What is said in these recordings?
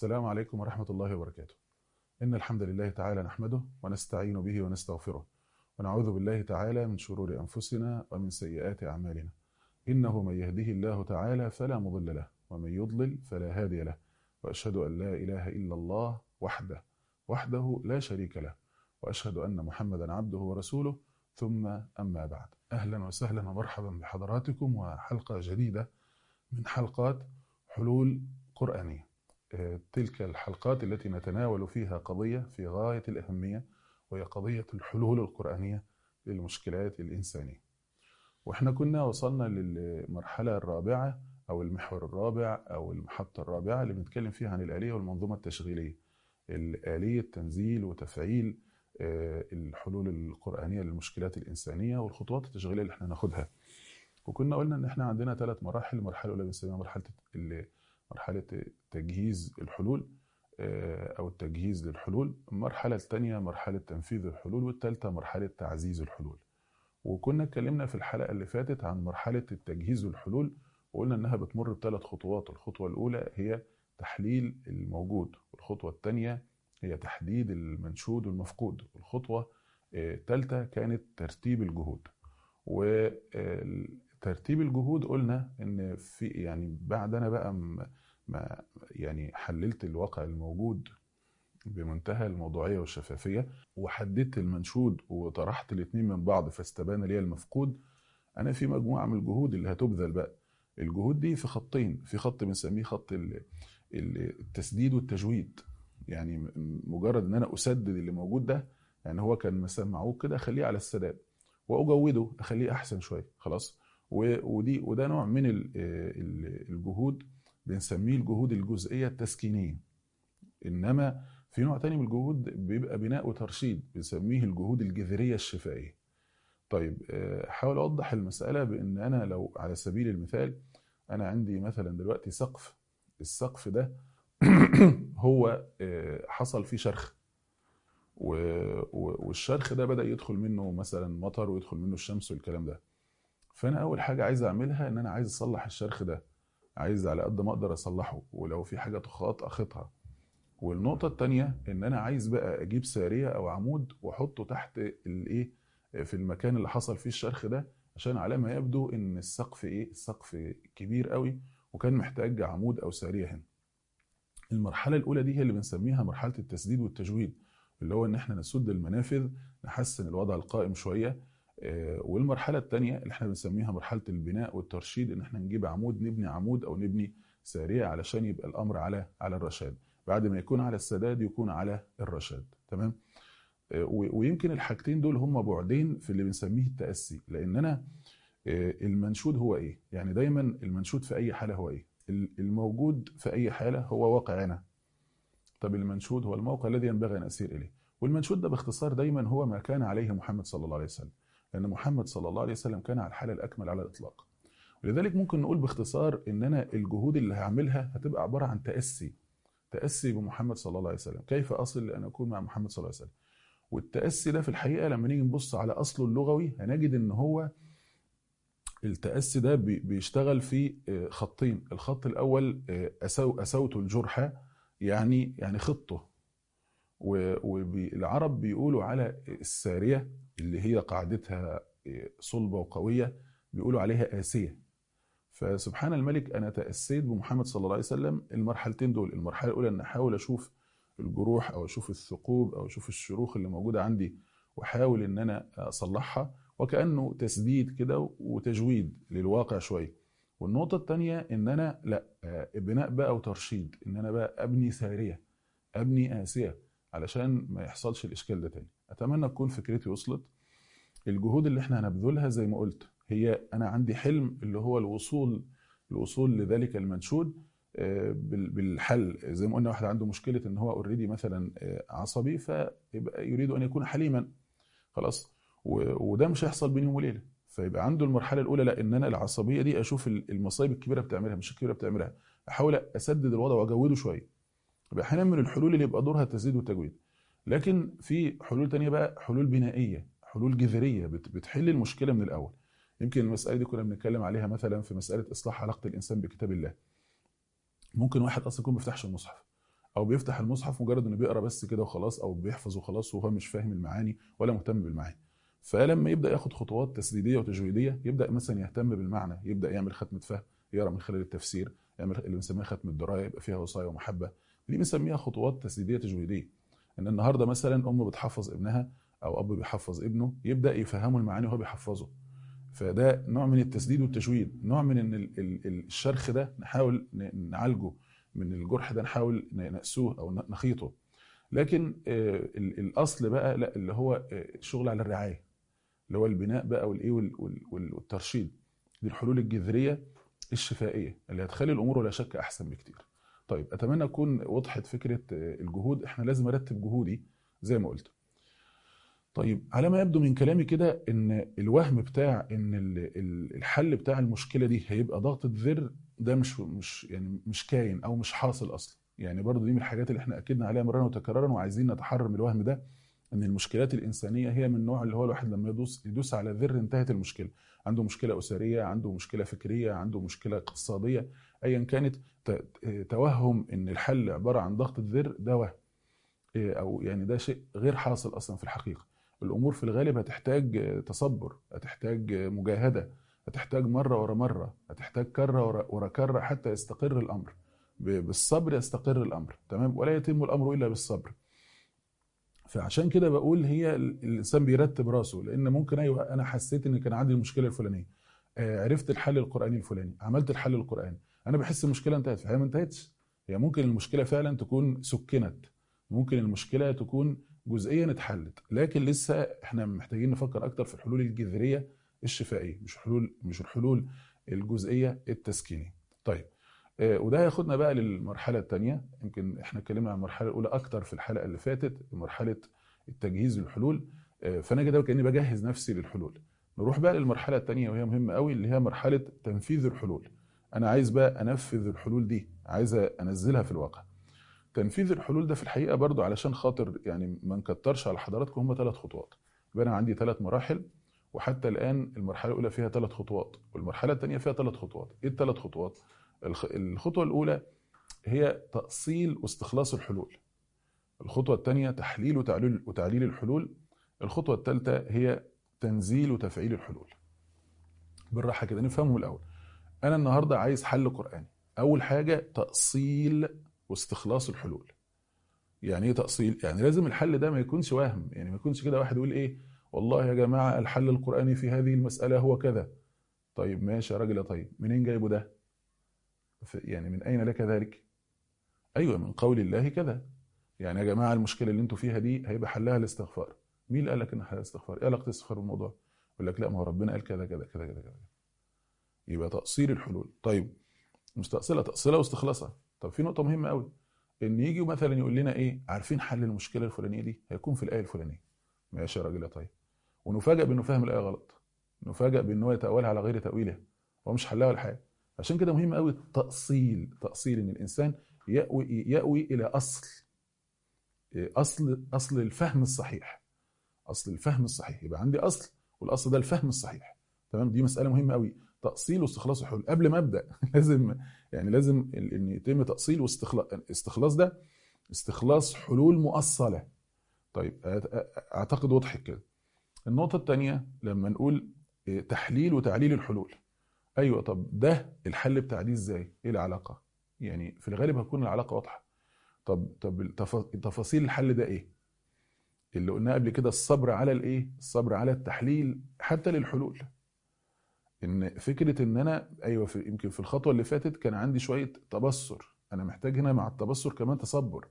السلام عليكم ورحمة الله وبركاته إن الحمد لله تعالى نحمده ونستعين به ونستغفره ونعوذ بالله تعالى من شرور أنفسنا ومن سيئات أعمالنا إنه من يهده الله تعالى فلا مضل له ومن يضلل فلا هادي له وأشهد أن لا إله إلا الله وحده وحده لا شريك له وأشهد أن محمدا عبده ورسوله ثم أما بعد أهلا وسهلا ومرحبا بحضراتكم وحلقة جديدة من حلقات حلول قرآنية تلك الحلقات التي نتناول فيها قضية في غاية الأهمية وهي قضية الحلول القرآنية للمشكلات الإنسانية وإحنا كنا وصلنا للمرحلة الرابعة أو المحور الرابع أو المحطة الرابعة اللي بنتكلم فيها عن الآلية والمنظومة التشغيلية الآلية تنزيل وتفعيل الحلول القرآنية للمشكلات الإنسانية والخطوات التشغيلية اللي احنا ناخدها وكنا قلنا ان احنا عندنا ثلاث مراحل المرحله الاولى بنسميها مرحله مرحله تجهيز الحلول او التجهيز للحلول المرحله الثانيه مرحله تنفيذ الحلول والثالثه مرحله تعزيز الحلول وكنا اتكلمنا في الحلقه اللي فاتت عن مرحله التجهيز والحلول وقلنا انها بتمر بثلاث خطوات الخطوه الاولى هي تحليل الموجود والخطوه الثانيه هي تحديد المنشود والمفقود والخطوه الثالثه كانت ترتيب الجهود وترتيب الجهود قلنا ان في يعني بعد انا بقى ما يعني حللت الواقع الموجود بمنتهى الموضوعيه والشفافيه وحددت المنشود وطرحت الاثنين من بعض فاستبان لي المفقود انا في مجموعه من الجهود اللي هتبذل بقى الجهود دي في خطين في خط بنسميه خط التسديد والتجويد يعني مجرد ان انا اسدد اللي موجود ده يعني هو كان مسمعوه كده اخليه على السداد واجوده اخليه احسن شويه خلاص ودي وده نوع من الجهود بنسميه الجهود الجزئيه التسكينيه انما في نوع تاني من الجهود بيبقى بناء وترشيد بنسميه الجهود الجذريه الشفائيه طيب حاول اوضح المساله بان انا لو على سبيل المثال انا عندي مثلا دلوقتي سقف السقف ده هو حصل فيه شرخ والشرخ ده بدا يدخل منه مثلا مطر ويدخل منه الشمس والكلام ده فانا اول حاجه عايز اعملها ان انا عايز اصلح الشرخ ده عايز على قد ما اقدر اصلحه ولو في حاجه تخاط اخطها والنقطه الثانيه ان انا عايز بقى اجيب ساريه او عمود واحطه تحت الايه في المكان اللي حصل فيه الشرخ ده عشان على ما يبدو ان السقف ايه السقف كبير قوي وكان محتاج عمود او ساريه هنا المرحله الاولى دي هي اللي بنسميها مرحله التسديد والتجويد اللي هو ان احنا نسد المنافذ نحسن الوضع القائم شويه والمرحله الثانيه اللي احنا بنسميها مرحله البناء والترشيد ان احنا نجيب عمود نبني عمود او نبني ساريه علشان يبقى الامر على على الرشاد بعد ما يكون على السداد يكون على الرشاد تمام ويمكن الحاجتين دول هم بعدين في اللي بنسميه التاسي لان انا المنشود هو ايه يعني دايما المنشود في اي حاله هو ايه الموجود في اي حاله هو واقعنا طب المنشود هو الموقع الذي ينبغي ان اسير اليه والمنشود ده باختصار دايما هو ما كان عليه محمد صلى الله عليه وسلم لان محمد صلى الله عليه وسلم كان على الحاله الاكمل على الاطلاق ولذلك ممكن نقول باختصار ان انا الجهود اللي هعملها هتبقى عباره عن تاسي تاسي بمحمد صلى الله عليه وسلم كيف اصل لان اكون مع محمد صلى الله عليه وسلم والتاسي ده في الحقيقه لما نيجي نبص على اصله اللغوي هنجد ان هو التأسي ده بيشتغل في خطين الخط الأول أسو أسوت الجرح يعني يعني خطه والعرب بيقولوا على السارية اللي هي قاعدتها صلبة وقوية بيقولوا عليها آسية فسبحان الملك أنا تأسيت بمحمد صلى الله عليه وسلم المرحلتين دول المرحلة الأولى أن أحاول أشوف الجروح أو أشوف الثقوب أو أشوف الشروخ اللي موجودة عندي وأحاول أن أنا أصلحها وكأنه تسديد كده وتجويد للواقع شوية والنقطة الثانية إن أنا لا بناء بقى وترشيد إن أنا بقى أبني سارية أبني آسية علشان ما يحصلش الإشكال ده تاني أتمنى تكون فكرتي وصلت الجهود اللي احنا هنبذلها زي ما قلت هي أنا عندي حلم اللي هو الوصول الوصول لذلك المنشود بالحل زي ما قلنا واحد عنده مشكلة إن هو اوريدي مثلا عصبي فيبقى يريد أن يكون حليما خلاص وده مش هيحصل بين يوم وليله فيبقى عنده المرحله الاولى لا ان انا العصبيه دي اشوف المصايب الكبيره بتعملها مش الكبيره بتعملها احاول اسدد الوضع واجوده شويه يبقى احيانا من الحلول اللي يبقى دورها التسديد والتجويد لكن في حلول تانية بقى حلول بنائيه حلول جذريه بتحل المشكله من الاول يمكن المساله دي كنا بنتكلم عليها مثلا في مساله اصلاح علاقه الانسان بكتاب الله ممكن واحد اصلا يكون ما بيفتحش المصحف او بيفتح المصحف مجرد انه بيقرا بس كده وخلاص او بيحفظ وخلاص وهو مش فاهم المعاني ولا مهتم بالمعاني فلما يبدا ياخد خطوات تسديديه وتجويديه يبدا مثلا يهتم بالمعنى يبدا يعمل ختمه فهم يقرا من خلال التفسير يعمل اللي بنسميها ختم الدرايه يبقى فيها وصايه ومحبه دي بنسميها خطوات تسديديه تجويديه ان النهارده مثلا ام بتحفظ ابنها او اب بيحفظ ابنه يبدا يفهمه المعاني وهو بيحفظه فده نوع من التسديد والتجويد نوع من ان ال- ال- ال- الشرخ ده نحاول ن- نعالجه من الجرح ده نحاول ن- نقسوه او ن- نخيطه لكن آه، ال- الاصل بقى لا اللي هو آه، الشغل على الرعايه اللي هو البناء بقى والايه وال- وال- وال- والترشيد دي الحلول الجذريه الشفائيه اللي هتخلي الامور ولا شك احسن بكتير طيب اتمنى اكون وضحت فكره آه، الجهود احنا لازم ارتب جهودي زي ما قلت طيب على ما يبدو من كلامي كده ان الوهم بتاع ان ال- ال- الحل بتاع المشكله دي هيبقى ضغطه ذر ده مش مش يعني مش كاين او مش حاصل اصلا يعني برضو دي من الحاجات اللي احنا اكدنا عليها مرارا وتكرارا وعايزين نتحرر من الوهم ده ان المشكلات الانسانيه هي من النوع اللي هو الواحد لما يدوس يدوس على ذر انتهت المشكله عنده مشكله اسريه عنده مشكله فكريه عنده مشكله اقتصاديه ايا كانت ت- توهم ان الحل عباره عن ضغط الذر ده وهم إيه، او يعني ده شيء غير حاصل اصلا في الحقيقه الامور في الغالب هتحتاج آه، تصبر هتحتاج آه، مجاهده هتحتاج مره ورا مره هتحتاج كره ورا, ورا كره حتى يستقر الامر ب- بالصبر يستقر الامر تمام ولا يتم الامر الا بالصبر فعشان كده بقول هي ال- الانسان بيرتب راسه لان ممكن ايوه انا حسيت ان كان عندي المشكله الفلانيه آه، عرفت الحل القراني الفلاني عملت الحل القراني انا بحس المشكله انتهت فهي ما انتهتش هي ممكن المشكله فعلا تكون سكنت ممكن المشكله تكون جزئيا اتحلت لكن لسه احنا محتاجين نفكر اكتر في الحلول الجذريه الشفائيه مش حلول مش الحلول الجزئيه التسكينيه طيب آه، وده هياخدنا بقى للمرحله الثانيه يمكن احنا اتكلمنا عن المرحله الاولى اكتر في الحلقه اللي فاتت مرحله التجهيز للحلول آه، فانا كده كاني بجهز نفسي للحلول نروح بقى للمرحله الثانيه وهي مهمه قوي اللي هي مرحله تنفيذ الحلول انا عايز بقى انفذ الحلول دي عايز انزلها في الواقع تنفيذ الحلول ده في الحقيقه برضو علشان خاطر يعني ما نكترش على حضراتكم هم ثلاث خطوات يبقى انا عندي ثلاث مراحل وحتى الان المرحله الاولى فيها ثلاث خطوات والمرحله الثانيه فيها ثلاث خطوات ايه الثلاث خطوات الخ- الخطوه الاولى هي تاصيل واستخلاص الحلول الخطوه الثانيه تحليل وتعليل وتعليل الحلول الخطوه الثالثه هي تنزيل وتفعيل الحلول بالراحه كده نفهمهم الاول انا النهارده عايز حل قراني اول حاجه تاصيل واستخلاص الحلول يعني ايه تأصيل؟ يعني لازم الحل ده ما يكونش وهم، يعني ما يكونش كده واحد يقول ايه؟ والله يا جماعة الحل القرآني في هذه المسألة هو كذا. طيب ماشي يا راجل يا طيب، منين جايبه ده؟ ف- يعني من أين لك ذلك؟ أيوه من قول الله كذا. يعني يا جماعة المشكلة اللي انتوا فيها دي هيبقى حلها الاستغفار. مين اللي قال لك ان حلها الاستغفار؟ ايه علاقة الاستغفار بالموضوع؟ يقول لك لا ما هو ربنا قال كذا كذا كذا كذا كذا. يبقى تأصيل الحلول. طيب مش تأصيلها تأصيلها واستخلاصها. طب في نقطة مهمة قوي. ان يجي مثلا يقول لنا ايه عارفين حل المشكله الفلانيه دي هيكون في الايه الفلانيه ماشي يا راجل يا طيب ونفاجئ بانه فاهم الايه غلط نفاجئ بان هو يتاولها على غير تاويلها هو مش حلها ولا حاجه عشان كده مهم قوي التاصيل تاصيل ان الانسان ياوي ياوي الى اصل إيه، اصل اصل الفهم الصحيح اصل الفهم الصحيح يبقى عندي اصل والاصل ده الفهم الصحيح تمام دي مساله مهمه قوي تاصيل واستخلاص الحلول قبل ما ابدا لازم يعني لازم ال- ان يتم تاصيل واستخلاص استخلاص ده استخلاص حلول مؤصله طيب أت- اعتقد وضحت كده النقطه الثانيه لما نقول إيه، تحليل وتعليل الحلول ايوه طب ده الحل بتاع دي ازاي ايه العلاقه يعني في الغالب هتكون العلاقه واضحه طب طب التف- تفاصيل الحل ده ايه اللي قلناه قبل كده الصبر على الايه الصبر على التحليل حتى للحلول ان فكره ان انا ايوه في يمكن في الخطوه اللي فاتت كان عندي شويه تبصر انا محتاج هنا مع التبصر كمان تصبر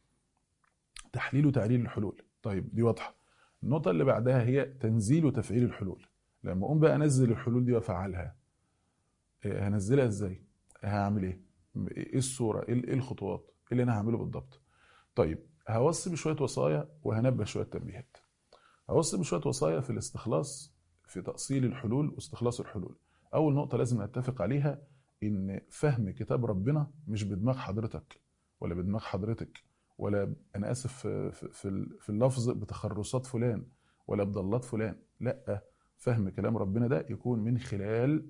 تحليل وتعليل الحلول طيب دي واضحه النقطه اللي بعدها هي تنزيل وتفعيل الحلول لما اقوم بقى انزل الحلول دي وافعلها إيه، هنزلها ازاي هعمل ايه ايه الصوره ايه إيه الخطوات ايه اللي انا هعمله بالضبط طيب هوصي بشويه وصايا وهنبه شويه تنبيهات هوصي بشويه وصايا في الاستخلاص في تأصيل الحلول واستخلاص الحلول أول نقطة لازم نتفق عليها إن فهم كتاب ربنا مش بدماغ حضرتك ولا بدماغ حضرتك ولا أنا آسف في- في في- في اللفظ بتخرصات فلان ولا بضلات فلان لا فهم كلام ربنا ده يكون من خلال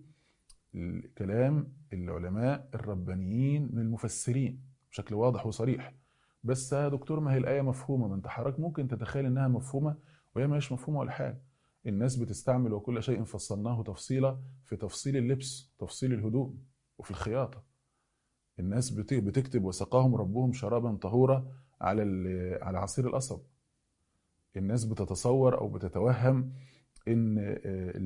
كلام العلماء الربانيين من المفسرين بشكل واضح وصريح بس يا دكتور ما هي الايه مفهومه ما انت حضرتك ممكن تتخيل انها مفهومه وهي مش مفهومه ولا حاجه الناس بتستعمل وكل شيء فصلناه تفصيلا في تفصيل اللبس تفصيل الهدوء وفي الخياطه الناس بت- بتكتب وسقاهم ربهم شرابا طهورا على ال- على عصير القصب الناس بتتصور او بتتوهم ان آه،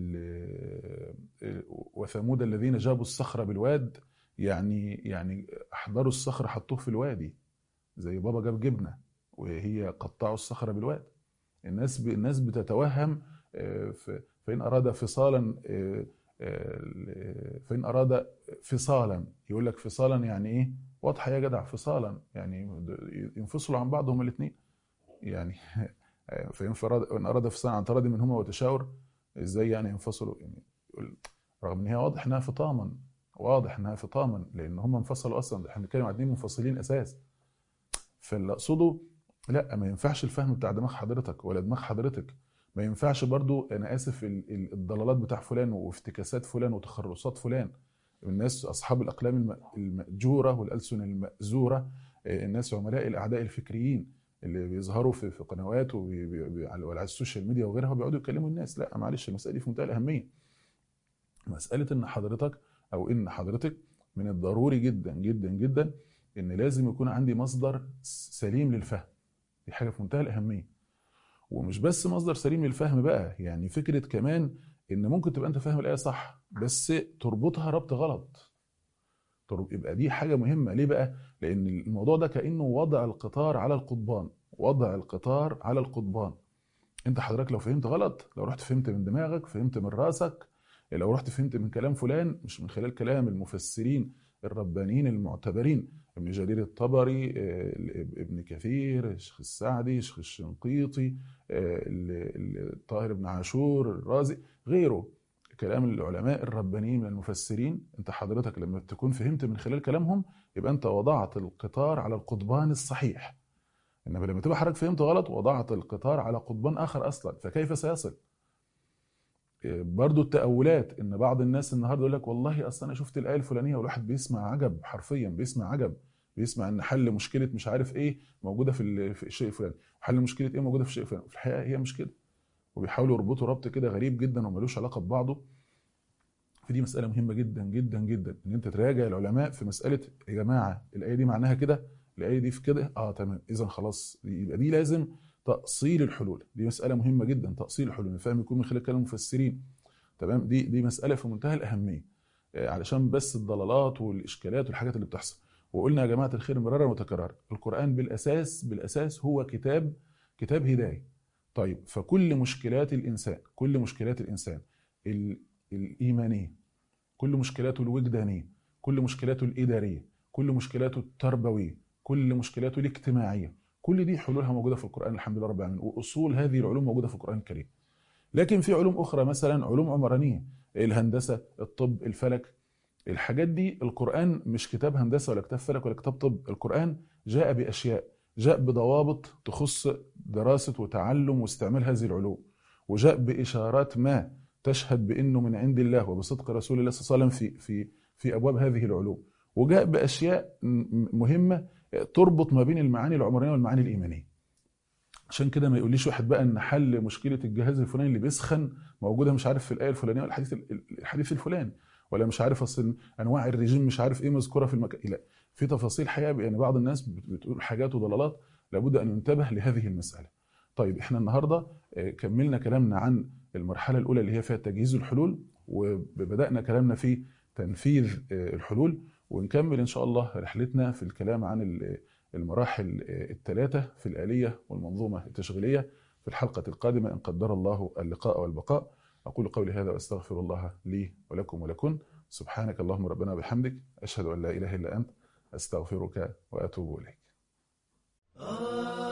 ال- آه، وثمود الذين جابوا الصخر بالواد يعني يعني احضروا الصخر حطوه في الوادي زي بابا جاب جبنه وهي قطعوا الصخر بالواد الناس ب... الناس بتتوهم آه، ف- فإن أراد فصالا آه، آه، فإن أراد فصالا يقول لك فصالا يعني إيه؟ واضحة يا جدع فصالا يعني ينفصلوا عن بعض هما الاثنين يعني فإن فراد إن أراد فصالا عن تراضي منهما وتشاور إزاي يعني ينفصلوا يعني يقول- رغم إن هي واضح إنها فطاما واضح إنها فطاما لأن هما انفصلوا أصلا إحنا بنتكلم عن اتنين منفصلين أساس فاللي أقصده لا ما ينفعش الفهم بتاع دماغ حضرتك ولا دماغ حضرتك ما ينفعش برضو انا اسف ال- ال- الضلالات بتاع فلان وافتكاسات فلان وتخرصات فلان الناس اصحاب الاقلام الم- الماجوره والالسن المازوره آه، الناس عملاء الاعداء الفكريين اللي بيظهروا في في قنوات وبي- بي- بي- على وعلى السوشيال ميديا وغيرها وبيقعدوا يكلموا الناس لا معلش المساله دي في منتهى الاهميه مساله ان حضرتك او ان حضرتك من الضروري جدا جدا جدا ان لازم يكون عندي مصدر سليم للفهم دي حاجه في منتهى الاهميه ومش بس مصدر سليم للفهم بقى يعني فكره كمان ان ممكن تبقى انت فاهم الايه صح بس تربطها ربط غلط ترب- يبقى دي حاجه مهمه ليه بقى لان الموضوع ده كانه وضع القطار على القضبان وضع القطار على القضبان انت حضرتك لو فهمت غلط لو رحت فهمت من دماغك فهمت من راسك لو رحت فهمت من كلام فلان مش من خلال كلام المفسرين الربانيين المعتبرين ابن جرير الطبري آه، ابن كثير الشيخ السعدي الشيخ الشنقيطي آه، ال- ال- الطاهر بن عاشور الرازي غيره كلام العلماء الربانيين من المفسرين انت حضرتك لما تكون فهمت من خلال كلامهم يبقى انت وضعت القطار على القضبان الصحيح انما لما تبقى حضرتك فهمت غلط وضعت القطار على قضبان اخر اصلا فكيف سيصل برضو التأولات ان بعض الناس النهارده يقول لك والله اصل انا شفت الايه الفلانيه والواحد بيسمع عجب حرفيا بيسمع عجب بيسمع ان حل مشكله مش عارف ايه موجوده في ال- في الشيء الفلاني وحل مشكله ايه موجوده في الشيء الفلاني في الحقيقه هي مش كده وبيحاولوا يربطوا ربط كده غريب جدا وملوش علاقه ببعضه فدي مساله مهمه جدا جدا جدا ان انت تراجع العلماء في مساله يا جماعه الايه دي معناها كده الايه دي في كده اه تمام اذا خلاص يبقى دي لازم تاصيل الحلول دي مساله مهمه جدا تاصيل الحلول الفهم يكون من خلال كلام المفسرين تمام دي دي مساله في منتهى الاهميه آه، علشان بس الضلالات والاشكالات والحاجات اللي بتحصل وقلنا يا جماعه الخير مرارا وتكرارا القران بالاساس بالاساس هو كتاب كتاب هدايه طيب فكل مشكلات الانسان كل مشكلات الانسان ال- الايمانيه كل مشكلاته الوجدانيه كل مشكلاته الاداريه كل مشكلاته التربويه كل مشكلاته الاجتماعيه كل دي حلولها موجوده في القران الحمد لله رب العالمين واصول هذه العلوم موجوده في القران الكريم لكن في علوم اخرى مثلا علوم عمرانيه الهندسه الطب الفلك الحاجات دي القران مش كتاب هندسه ولا كتاب فلك ولا كتاب طب القران جاء باشياء جاء بضوابط تخص دراسه وتعلم واستعمال هذه العلوم وجاء باشارات ما تشهد بانه من عند الله وبصدق رسول الله صلى الله عليه وسلم في في في ابواب هذه العلوم وجاء باشياء م- مهمه تربط ما بين المعاني العمرانيه والمعاني الايمانيه عشان كده ما يقوليش واحد بقى ان حل مشكله الجهاز الفلاني اللي بيسخن موجوده مش عارف في الايه الفلانيه ولا الحديث الحديث الفلاني ولا مش عارف اصل انواع الرجيم مش عارف ايه مذكوره في المكان لا في تفاصيل حقيقه يعني بعض الناس بت- بتقول حاجات وضلالات لابد ان ينتبه لهذه المساله طيب احنا النهارده آه، كملنا كلامنا عن المرحله الاولى اللي هي فيها تجهيز الحلول وبدانا كلامنا في تنفيذ آه، الحلول ونكمل ان شاء الله رحلتنا في الكلام عن ال- المراحل الثلاثه في الاليه والمنظومه التشغيليه في الحلقه القادمه ان قدر الله اللقاء والبقاء اقول قولي هذا واستغفر الله لي ولكم ولكن سبحانك اللهم ربنا وبحمدك اشهد ان لا اله الا انت استغفرك واتوب اليك Ah